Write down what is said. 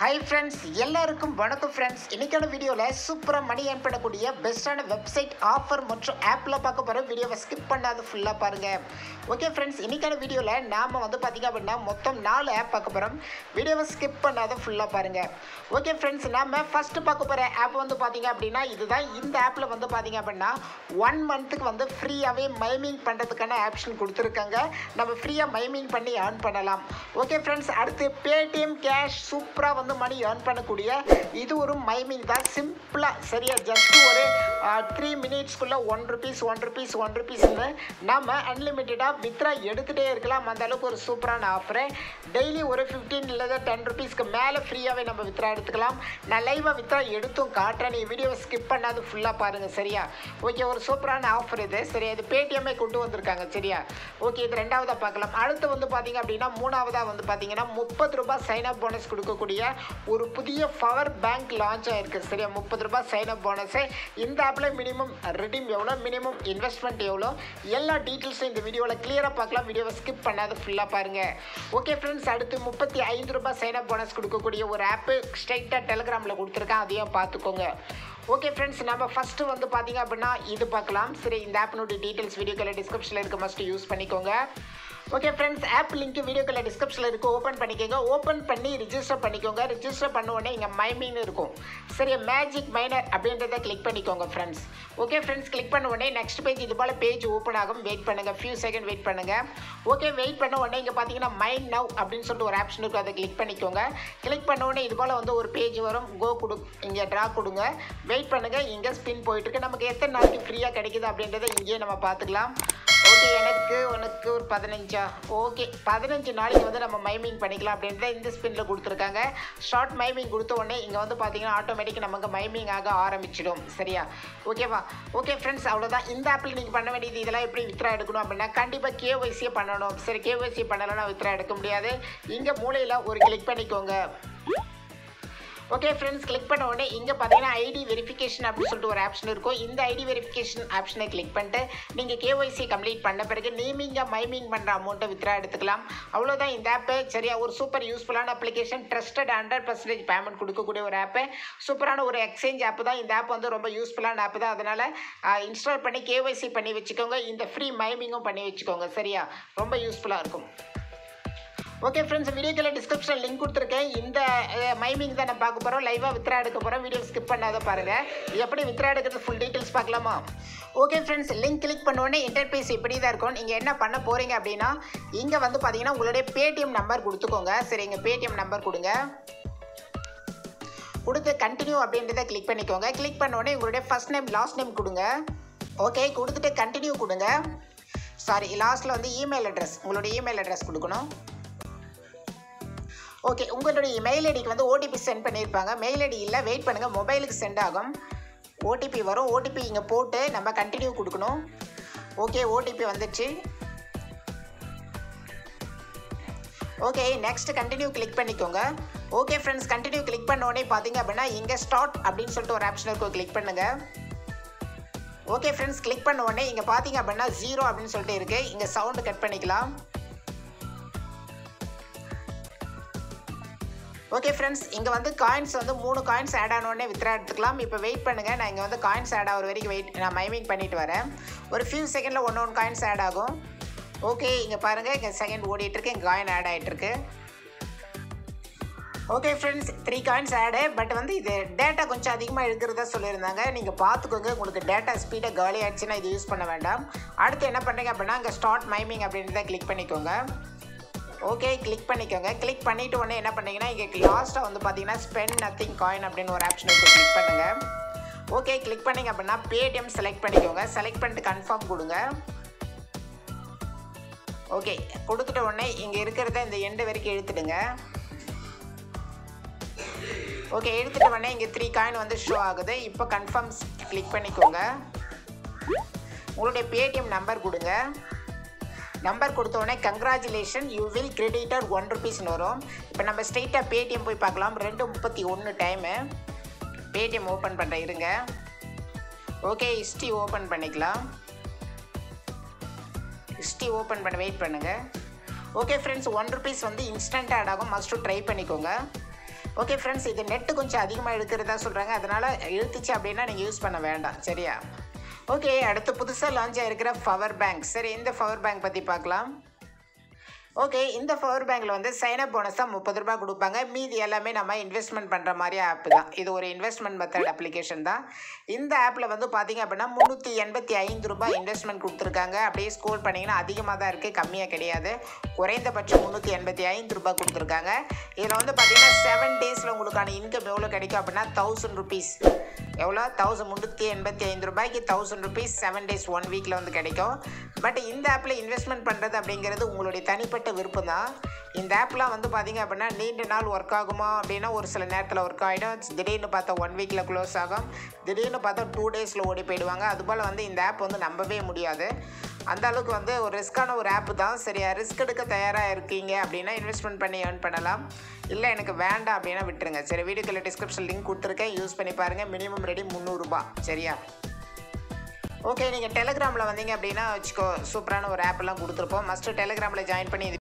hi friends எல்லாருக்கும் வணக்கம் friends இன்னைக்கான வீடியோவில் சூப்பராக மணி ஏர்ன் பண்ணக்கூடிய பெஸ்ட்டான வெப்சைட் ஆஃபர் மற்றும் ஆப்பில் பார்க்க போகிற வீடியோவை ஸ்கிப் பண்ணாத ஃபுல்லாக பாருங்கள் ஓகே ஃப்ரெண்ட்ஸ் இன்னைக்கான வீடியோவில் நாம் வந்து பார்த்திங்க அப்படின்னா மொத்தம் நாலு ஆப் பார்க்க போகிறோம் வீடியோவை ஸ்கிப் பண்ணாத ஃபுல்லாக பாருங்கள் ஓகே ஃப்ரெண்ட்ஸ் நாம் ஃபஸ்ட்டு பார்க்க போகிற ஆப் வந்து பார்த்திங்க அப்படின்னா இதுதான் இந்த ஆப்பில் வந்து பார்த்திங்க அப்படின்னா ஒன் மந்த்துக்கு வந்து ஃப்ரீயாகவே மைமிங் பண்ணுறதுக்கான ஆப்ஷன் கொடுத்துருக்காங்க நம்ம ஃப்ரீயாக மைமிங் பண்ணி ஏர்ன் பண்ணலாம் ஓகே ஃப்ரெண்ட்ஸ் அடுத்து பேடிஎம் கேஷ் சூப்பராக வந்து மணி ஏர்ன் பண்ணக்கூடிய இது ஒரு மைமிங் தான் சிம்பிளாக சரியா ஜஸ்ட் ஒரு த்ரீ மினிட்ஸ்க்குள்ளே one rupees one rupees one ருபீஸ்னு நம்ம அன்லிமிட்டடாக வித்ரா எடுத்துகிட்டே இருக்கலாம் அந்த அளவுக்கு ஒரு சூப்பரான ஆஃபரு டெய்லி ஒரு ஃபிஃப்டீன் இல்லை டென் ருபீஸ்க்கு மேலே ஃப்ரீயாகவே நம்ம வித்ரா எடுத்துக்கலாம் நான் லைவாக வித்ரா எடுத்தும் காட்டுறேன் நீ வீடியோவை ஸ்கிப் பண்ணாது ஃபுல்லாக பாருங்கள் சரியா ஓகே ஒரு சூப்பரான ஆஃபர் இது சரியா இது பேடிஎம்மே கொண்டு வந்திருக்காங்க சரியா ஓகே இது ரெண்டாவதாக பார்க்கலாம் அடுத்து வந்து பார்த்தீங்க அப்படின்னா மூணாவதாக வந்து பார்த்தீங்கன்னா முப்பது ரூபாய் சைன் அப் போனஸ் கொடுக்கக்கூடிய ஒரு புதிய பவர் பேங்க் லான்ச் ஆயிருக்கு சரியா முப்பது ரூபாய் சைன் அப் போனஸு இந்த ஆப்பில் மினிமம் ரெடீம் எவ்வளோ மினிமம் இன்வெஸ்ட்மெண்ட் எவ்வளோ எல்லா டீட்டெயில்ஸும் இந்த வீடியோவில் கிளியராக பார்க்கலாம் வீடியோவை ஸ்கிப் பண்ணாத ஃபுல்லாக பாருங்கள் ஓகே ஃப்ரெண்ட்ஸ் அடுத்து முப்பத்தி ஐந்து ரூபாய் சைன் அப் போனஸ் கொடுக்கக்கூடிய ஒரு ஆப்பு ஸ்ட்ரைட்டாக டெலிகிராமில் கொடுத்துருக்கேன் அதையும் பார்த்துக்கோங்க ஓகே ஃப்ரெண்ட்ஸ் நம்ம ஃபஸ்ட்டு வந்து பார்த்தீங்க அப்படின்னா இது பார்க்கலாம் சரி இந்த ஆப்பினுடைய டீட்டெயில்ஸ் வீடியோக்கில் டிஸ்கிரிப்ஷனில் இருக்க மஸ்ட் யூஸ் பண்ணிக்கோங்க ஓகே ஃப்ரெண்ட்ஸ் ஆப் லிங்க் வீடியோக்கில் டிஸ்கிரிப்ஷனில் இருக்குது ஓப்பன் பண்ணிக்கோங்க ஓப்பன் பண்ணி ரிஜிஸ்டர் பண்ணிக்கோங்க ரிஜிஸ்டர் பண்ண உடனே இங்கே மைமின்னு இருக்கும் சரி மேஜிக் மைனர் அப்படின்றத கிளிக் பண்ணிக்கோங்க ஃப்ரெண்ட்ஸ் ஓகே ஃப்ரெண்ட்ஸ் கிளிக் பண்ண உடனே நெக்ஸ்ட் பேஜ் இது போல் பேஜ் ஓப்பன் ஆகும் வெயிட் பண்ணுங்கள் ஃபியூ செகண்ட் வெயிட் பண்ணுங்கள் ஓகே வெயிட் பண்ண உடனே இங்கே பார்த்தீங்கன்னா மைண்ட் நவ் அப்படின்னு சொல்லிட்டு ஒரு ஆப்ஷன் இருக்கும் அதை கிளிக் பண்ணிக்கோங்க கிளிக் பண்ண உடனே இது போல் வந்து ஒரு பேஜ் வரும் கோ கொடு இங்கே ட்ரா கொடுங்க வெயிட் பண்ணுங்கள் இங்கே ஸ்பின் போயிட்டுருக்கு நமக்கு எத்தனை நாளைக்கு ஃப்ரீயாக கிடைக்குது அப்படின்றத இங்கேயே நம்ம பார்த்துக்கலாம் ஓகே எனக்கு உனக்கு ஒரு பதினஞ்சா ஓகே பதினஞ்சு நாளைக்கு வந்து நம்ம மைமிங் பண்ணிக்கலாம் அப்படின்றத இந்த ஸ்பின்னில் கொடுத்துருக்காங்க ஷார்ட் மைமிங் கொடுத்த உடனே இங்கே வந்து பார்த்தீங்கன்னா ஆட்டோமேட்டிக் நமக்கு மைமிங் ஆக ஆரம்பிச்சிடும் சரியா ஓகேவா ஓகே ஃப்ரெண்ட்ஸ் அவ்வளோதான் இந்த ஆப்பில் நீங்கள் பண்ண வேண்டியது இதெல்லாம் எப்படி வித்ரா எடுக்கணும் அப்படின்னா கண்டிப்பாக கேஒய்சியே பண்ணணும் சரி கேஒய்சி பண்ணலைன்னா வித்ரா எடுக்க முடியாது இங்கே மூலையில் ஒரு கிளிக் பண்ணிக்கோங்க ஓகே ஃப்ரெண்ட்ஸ் கிளிக் பண்ண உடனே இங்கே பார்த்தீங்கன்னா ஐடி வெரிஃபிகேஷன் அப்படின்னு சொல்லிட்டு ஒரு ஆப்ஷன் இருக்கும் இந்த ஐடி வெரிஃபிகேஷன் ஆப்ஷனை கிளிக் பண்ணிட்டு நீங்கள் கேஒய்சி கம்ப்ளீட் பண்ண பிறகு நேமிங்காக மைமிங் பண்ணுற அமௌண்ட்டை வித்ரா எடுத்துக்கலாம் அவ்வளோதான் இந்த ஆப்பு சரியா ஒரு சூப்பர் யூஸ்ஃபுல்லான application trusted hundred percentage payment கொடுக்கக்கூடிய ஒரு ஆப்பு சூப்பரான ஒரு எக்ஸ்சேஞ்ச் ஆப் தான் இந்த ஆப் வந்து ரொம்ப யூஸ்ஃபுல்லான ஆப் தான் அதனால் இன்ஸ்டால் பண்ணி கேஒய்சி பண்ணி வச்சுக்கோங்க இந்த ஃப்ரீ மைமிங்கும் பண்ணி வச்சுக்கோங்க சரியா ரொம்ப யூஸ்ஃபுல்லாக இருக்கும் ஓகே ஃப்ரெண்ட்ஸ் வீடியோக்கில் டிஸ்கிரிப்ஷன் லிங்க் கொடுத்துருக்கேன் இந்த மைமிங் தான் நம்ம பார்க்க போகிறோம் லைவாக வித்ரா எடுக்க போகிறோம் வீடியோ ஸ்கிப் பண்ணாத பாருங்கள் எப்படி வித்ரா எடுக்கிறது ஃபுல் டீட்டெயில்ஸ் பார்க்கலாமா ஓகே ஃப்ரெண்ட்ஸ் லிங்க் கிளிக் பண்ணோடனே இன்டர்பேஸ் இப்படி தான் இருக்கும் நீங்கள் என்ன பண்ண போகிறீங்க அப்படின்னா இங்கே வந்து பார்த்தீங்கன்னா உங்களுடைய பேடிஎம் நம்பர் கொடுத்துக்கோங்க சரி இங்கே பேடிஎம் நம்பர் கொடுங்க கொடுத்து கண்டினியூ அப்படின்றத கிளிக் பண்ணிக்கோங்க கிளிக் பண்ண உடனே உங்களுடைய ஃபர்ஸ்ட் நேம் லாஸ்ட் நேம் கொடுங்க ஓகே கொடுத்துட்டு கண்டினியூ கொடுங்க சாரி லாஸ்ட்டில் வந்து இமெயில் அட்ரஸ் உங்களுடைய இமெயில் அட்ரஸ் கொடுக்கணும் ஓகே உங்களுடைய மெயில் ஐடிக்கு வந்து ஓடிபி சென்ட் பண்ணியிருப்பாங்க மெயில் ஐடி இல்லை வெயிட் பண்ணுங்கள் மொபைலுக்கு சென்ட் ஆகும் ஓடிபி வரும் ஓடிபி இங்கே போட்டு நம்ம கண்டினியூ கொடுக்கணும் ஓகே ஓடிபி வந்துச்சு ஓகே நெக்ஸ்ட் கண்டினியூ கிளிக் பண்ணிக்கோங்க ஓகே ஃப்ரெண்ட்ஸ் கண்டினியூ கிளிக் பண்ண உடனே பார்த்தீங்க அப்படின்னா இங்கே ஸ்டார்ட் அப்படின்னு சொல்லிட்டு ஒரு ஆப்ஷன் இருக்கும் கிளிக் பண்ணுங்கள் ஓகே ஃப்ரெண்ட்ஸ் கிளிக் பண்ண உடனே இங்கே பார்த்தீங்க அப்படின்னா ஜீரோ அப்படின்னு சொல்லிட்டு இருக்குது இங்கே சவுண்டு கட் பண்ணிக்கலாம் ஓகே ஃப்ரெண்ட்ஸ் இங்கே வந்து காயின்ஸ் வந்து மூணு காயின்ஸ் ஆட் ஆனோடனே வித்ரா எடுத்துக்கலாம் இப்போ வெயிட் பண்ணுங்கள் நான் இங்கே வந்து காயின்ஸ் ஆட் ஆகிற வரைக்கும் வெயிட் நான் மைமிங் பண்ணிட்டு வரேன் ஒரு ஃபியூ செகண்டில் ஒன்று ஒன்று காயின்ஸ் ஆட் ஆகும் ஓகே இங்கே பாருங்கள் இங்கே செகண்ட் ஓடிட்டுருக்கு இங்கே காயின் ஆட் ஆகிட்டுருக்கு okay friends three coins add but வந்து இது டேட்டா கொஞ்சம் அதிகமாக இருக்கிறதா சொல்லியிருந்தாங்க நீங்கள் பார்த்துக்கோங்க உங்களுக்கு டேட்டா ஸ்பீடாக காலி ஆயிடுச்சுன்னா இது யூஸ் பண்ண வேண்டாம் அடுத்து என்ன பண்ணுறீங்க அப்படின்னா இங்கே ஸ்டார்ட் மைமிங் அப்படின்றத கிளிக் பண்ணிக்கோங்க ஓகே கிளிக் பண்ணிக்கோங்க கிளிக் பண்ணிவிட்டு உடனே என்ன பண்ணீங்கன்னா இங்கே லாஸ்ட்டாக வந்து பார்த்தீங்கன்னா ஸ்பெண்ட் நத்திங் காயின் அப்படின்னு ஒரு ஆப்ஷன் இருக்குது கிளிக் பண்ணுங்கள் ஓகே கிளிக் பண்ணிங்க அப்படின்னா பேடிஎம் செலக்ட் பண்ணிக்கோங்க செலக்ட் பண்ணிட்டு கன்ஃபார்ம் கொடுங்க ஓகே கொடுத்துட்ட உடனே இங்கே இருக்கிறத இந்த எண்டு வரைக்கும் இழுத்துடுங்க ஓகே எடுத்துட்ட உடனே இங்கே த்ரீ காயின் வந்து ஷோ ஆகுது இப்போ கன்ஃபார்ம் கிளிக் பண்ணிக்கோங்க உங்களுடைய பேடிஎம் நம்பர் கொடுங்க நம்பர் கொடுத்த உடனே congratulation you will credited one ருபீஸ்னு வரும் இப்போ நம்ம ஸ்ட்ரெயிட்டாக பேடிஎம் போய் பார்க்கலாம் ரெண்டு முப்பத்தி ஒன்று டைமு பேடிஎம் ஓப்பன் பண்ணுறேன் இருங்க ஓகே ஹிஸ்ட்ரி ஓப்பன் பண்ணிக்கலாம் ஹிஸ்ட்ரி ஓப்பன் பண்ண வெயிட் பண்ணுங்கள் ஓகே ஃப்ரெண்ட்ஸ் ஒன் ருபீஸ் வந்து இன்ஸ்டன்ட் ஆட் ஆகும் மஸ்ட்டு ட்ரை பண்ணிக்கோங்க ஓகே ஃப்ரெண்ட்ஸ் இது நெட்டு கொஞ்சம் அதிகமாக எடுக்கிறதா சொல்கிறாங்க அதனால் இழுத்துச்சு அப்படின்னா நீங்கள் யூஸ் பண்ண வேண்டாம் சரியா ஓகே அடுத்து புதுசாக லான்ச் ஆகிருக்கிற பவர் பேங்க் சரி இந்த பவர் பேங்க் பற்றி பார்க்கலாம் ஓகே இந்த பவர் பேங்க்கில் வந்து சைனப் போனஸ் தான் முப்பது ரூபாய் கொடுப்பாங்க மீதி எல்லாமே நம்ம இன்வெஸ்ட்மெண்ட் பண்ணுற மாதிரி ஆப் தான் இது ஒரு இன்வெஸ்ட்மெண்ட் மெத்தட் அப்ளிகேஷன் தான் இந்த ஆப்பில் வந்து பார்த்தீங்க அப்படின்னா முந்நூற்றி எண்பத்தி ஐந்து ரூபாய் இன்வெஸ்ட்மெண்ட் கொடுத்துருக்காங்க அப்படியே ஸ்கோர் பண்ணிங்கன்னா அதிகமாக தான் இருக்குது கம்மியாக கிடையாது குறைந்தபட்சம் முந்நூற்றி எண்பத்தி ஐந்து ரூபாய் கொடுத்துருக்காங்க இதில் வந்து பார்த்தீங்கன்னா செவன் டேஸில் உங்களுக்கான இன்கம் எவ்வளோ கிடைக்கும் அப்படின்னா தௌசண்ட் ருபீஸ் எவ்வளோ தௌசண்ட் முந்நூற்றி எண்பத்தி ஐந்து ரூபாய்க்கு thousand rupees seven days one வீக்கில் வந்து கிடைக்கும் பட் இந்த ஆப்பில் இன்வெஸ்ட்மெண்ட் பண்ணுறது அப்படிங்கிறது உங்களுடைய தனிப்பட்ட விருப்பம் தான் இந்த ஆப்லாம் வந்து பார்த்தீங்க அப்படின்னா நீண்ட நாள் ஒர்க் ஆகுமா அப்படின்னா ஒரு சில நேரத்தில் ஒர்க் ஆகிடும் திடீர்னு பார்த்தா ஒன் வீக்கில் க்ளோஸ் ஆகும் திடீர்னு பார்த்தா டூ டேஸில் ஓடி போயிடுவாங்க அதுபோல் வந்து இந்த ஆப் வந்து நம்பவே முடியாது அந்த அளவுக்கு வந்து ஒரு ரிஸ்க்கான ஒரு ஆப் தான் சரியா ரிஸ்க் எடுக்க தயாராக இருக்கீங்க அப்படின்னா இன்வெஸ்ட்மெண்ட் பண்ணி ஏர்ன் பண்ணலாம் இல்லை எனக்கு வேண்டாம் அப்படின்னா விட்டுருங்க சரி வீடியோக்குள்ள டிஸ்கிரிப்ஷன் லிங்க் கொடுத்துருக்கேன் யூஸ் பண்ணி பாருங்கள் மினிமம் ரெடி முந்நூறுரூபா சரியா ஓகே நீங்கள் டெலிகிராமில் வந்தீங்க அப்படின்னா வச்சுக்கோ சூப்பரான ஒரு ஆப் எல்லாம் கொடுத்துருப்போம் மஸ்ட்டு டெலிகிராமில் ஜாயின் பண்ணி இது